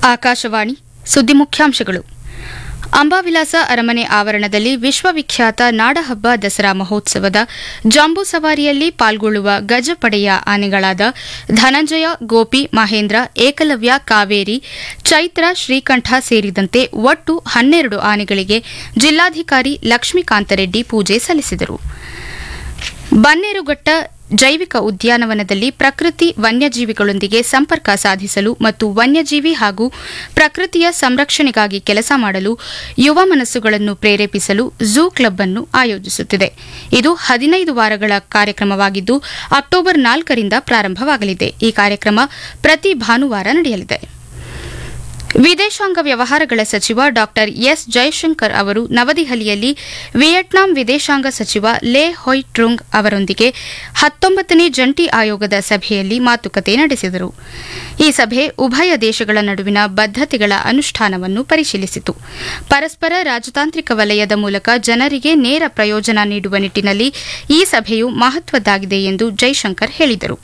ಆಕಾಶವಾಣಿ ಸುದ್ದಿ ಮುಖ್ಯಾಂಶಗಳು ಅಂಬಾವಿಲಾಸ ಅರಮನೆ ಆವರಣದಲ್ಲಿ ವಿಶ್ವವಿಖ್ಯಾತ ನಾಡಹಬ್ಬ ದಸರಾ ಮಹೋತ್ಸವದ ಜಂಬೂ ಸವಾರಿಯಲ್ಲಿ ಪಾಲ್ಗೊಳ್ಳುವ ಗಜಪಡೆಯ ಆನೆಗಳಾದ ಧನಂಜಯ ಗೋಪಿ ಮಹೇಂದ್ರ ಏಕಲವ್ಯ ಕಾವೇರಿ ಚೈತ್ರ ಶ್ರೀಕಂಠ ಸೇರಿದಂತೆ ಒಟ್ಟು ಹನ್ನೆರಡು ಆನೆಗಳಿಗೆ ಜಿಲ್ಲಾಧಿಕಾರಿ ಲಕ್ಷ್ಮೀಕಾಂತರೆಡ್ಡಿ ಪೂಜೆ ಸಲ್ಲಿಸಿದರು ಬನ್ನೇರುಘಟ್ಟ ಜೈವಿಕ ಉದ್ಯಾನವನದಲ್ಲಿ ಪ್ರಕೃತಿ ವನ್ಯಜೀವಿಗಳೊಂದಿಗೆ ಸಂಪರ್ಕ ಸಾಧಿಸಲು ಮತ್ತು ವನ್ಯಜೀವಿ ಹಾಗೂ ಪ್ರಕೃತಿಯ ಸಂರಕ್ಷಣೆಗಾಗಿ ಕೆಲಸ ಮಾಡಲು ಯುವ ಮನಸ್ಸುಗಳನ್ನು ಪ್ರೇರೇಪಿಸಲು ಝೂ ಕ್ಲಬ್ ಅನ್ನು ಆಯೋಜಿಸುತ್ತಿದೆ ಇದು ಹದಿನೈದು ವಾರಗಳ ಕಾರ್ಯಕ್ರಮವಾಗಿದ್ದು ಅಕ್ಟೋಬರ್ ನಾಲ್ಕರಿಂದ ಪ್ರಾರಂಭವಾಗಲಿದೆ ಈ ಕಾರ್ಯಕ್ರಮ ಪ್ರತಿ ಭಾನುವಾರ ನಡೆಯಲಿದೆ ವಿದೇಶಾಂಗ ವ್ಯವಹಾರಗಳ ಸಚಿವ ಡಾ ಎಸ್ ಜಯಶಂಕರ್ ಅವರು ನವದೆಹಲಿಯಲ್ಲಿ ವಿಯೆಟ್ನಾಂ ವಿದೇಶಾಂಗ ಸಚಿವ ಲೇ ಹೊಯ್ ಟ್ರುಂಗ್ ಅವರೊಂದಿಗೆ ಹತ್ತೊಂಬತ್ತನೇ ಜಂಟಿ ಆಯೋಗದ ಸಭೆಯಲ್ಲಿ ಮಾತುಕತೆ ನಡೆಸಿದರು ಈ ಸಭೆ ಉಭಯ ದೇಶಗಳ ನಡುವಿನ ಬದ್ದತೆಗಳ ಅನುಷ್ಠಾನವನ್ನು ಪರಿಶೀಲಿಸಿತು ಪರಸ್ಪರ ರಾಜತಾಂತ್ರಿಕ ವಲಯದ ಮೂಲಕ ಜನರಿಗೆ ನೇರ ಪ್ರಯೋಜನ ನೀಡುವ ನಿಟ್ಟಿನಲ್ಲಿ ಈ ಸಭೆಯು ಮಹತ್ವದ್ದಾಗಿದೆ ಎಂದು ಜೈಶಂಕರ್ ಹೇಳಿದರು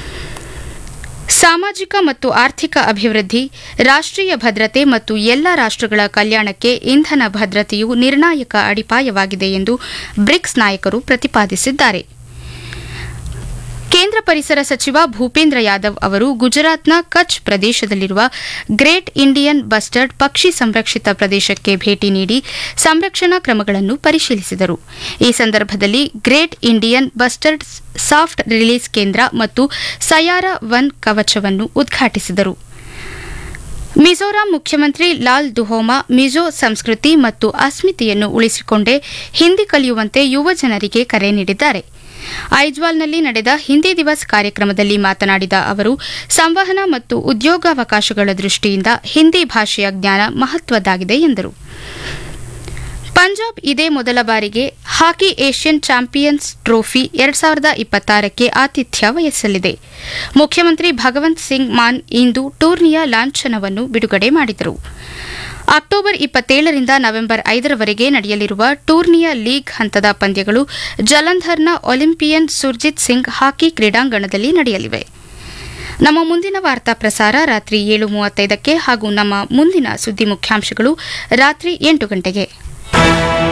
ಸಾಮಾಜಿಕ ಮತ್ತು ಆರ್ಥಿಕ ಅಭಿವೃದ್ಧಿ ರಾಷ್ಟೀಯ ಭದ್ರತೆ ಮತ್ತು ಎಲ್ಲ ರಾಷ್ಟಗಳ ಕಲ್ಯಾಣಕ್ಕೆ ಇಂಧನ ಭದ್ರತೆಯು ನಿರ್ಣಾಯಕ ಅಡಿಪಾಯವಾಗಿದೆ ಎಂದು ಬ್ರಿಕ್ಸ್ ನಾಯಕರು ಪ್ರತಿಪಾದಿಸಿದ್ದಾರೆ ಕೇಂದ್ರ ಪರಿಸರ ಸಚಿವ ಭೂಪೇಂದ್ರ ಯಾದವ್ ಅವರು ಗುಜರಾತ್ನ ಕಚ್ ಪ್ರದೇಶದಲ್ಲಿರುವ ಗ್ರೇಟ್ ಇಂಡಿಯನ್ ಬಸ್ಟರ್ಡ್ ಪಕ್ಷಿ ಸಂರಕ್ಷಿತ ಪ್ರದೇಶಕ್ಕೆ ಭೇಟಿ ನೀಡಿ ಸಂರಕ್ಷಣಾ ಕ್ರಮಗಳನ್ನು ಪರಿಶೀಲಿಸಿದರು ಈ ಸಂದರ್ಭದಲ್ಲಿ great Indian bustard soft release ಕೇಂದ್ರ ಮತ್ತು ಸಯಾರ ವನ್ ಕವಚವನ್ನು ಉದ್ಘಾಟಿಸಿದರು ಮಿಜೋರಾಂ ಮುಖ್ಯಮಂತ್ರಿ ಲಾಲ್ ದುಹೋಮಾ ಮಿಜೋ ಸಂಸ್ಕೃತಿ ಮತ್ತು ಅಸ್ಮಿತೆಯನ್ನು ಉಳಿಸಿಕೊಂಡೇ ಹಿಂದಿ ಕಲಿಯುವಂತೆ ಯುವ ಜನರಿಗೆ ಕರೆ ನೀಡಿದ್ದಾರೆ ಐಜ್ವಾಲ್ನಲ್ಲಿ ನಡೆದ ಹಿಂದಿ ದಿವಸ್ ಕಾರ್ಯಕ್ರಮದಲ್ಲಿ ಮಾತನಾಡಿದ ಅವರು ಸಂವಹನ ಮತ್ತು ಉದ್ಯೋಗಾವಕಾಶಗಳ ದೃಷ್ಟಿಯಿಂದ ಹಿಂದಿ ಭಾಷೆಯ ಜ್ಞಾನ ಮಹತ್ವದ್ದಾಗಿದೆ ಎಂದರು ಪಂಜಾಬ್ ಇದೇ ಮೊದಲ ಬಾರಿಗೆ ಹಾಕಿ ಏಷ್ಯನ್ ಚಾಂಪಿಯನ್ಸ್ ಟ್ರೋಫಿ ಎರಡ್ ಸಾವಿರದ ಇಪ್ಪತ್ತಾರಕ್ಕೆ ಆತಿಥ್ಯ ವಹಿಸಲಿದೆ ಮುಖ್ಯಮಂತ್ರಿ ಭಗವಂತ್ ಸಿಂಗ್ ಮಾನ್ ಇಂದು ಟೂರ್ನಿಯ ಲಾಂಛನವನ್ನು ಬಿಡುಗಡೆ ಮಾಡಿದರು ಅಕ್ಟೋಬರ್ ಇಪ್ಪತ್ತೇಳರಿಂದ ನವೆಂಬರ್ ಐದರವರೆಗೆ ನಡೆಯಲಿರುವ ಟೂರ್ನಿಯ ಲೀಗ್ ಹಂತದ ಪಂದ್ಯಗಳು ಜಲಂಧರ್ನ ಒಲಿಂಪಿಯನ್ ಸುರ್ಜಿತ್ ಸಿಂಗ್ ಹಾಕಿ ಕ್ರೀಡಾಂಗಣದಲ್ಲಿ ನಡೆಯಲಿವೆ ನಮ್ಮ ಮುಂದಿನ ವಾರ್ತಾ ಪ್ರಸಾರ ರಾತ್ರಿ ಏಳು ಮೂವತ್ತೈದಕ್ಕೆ ಹಾಗೂ ನಮ್ಮ ಮುಂದಿನ ಸುದ್ದಿ ಮುಖ್ಯಾಂಶಗಳು ರಾತ್ರಿ ಎಂಟು ಗಂಟೆಗೆ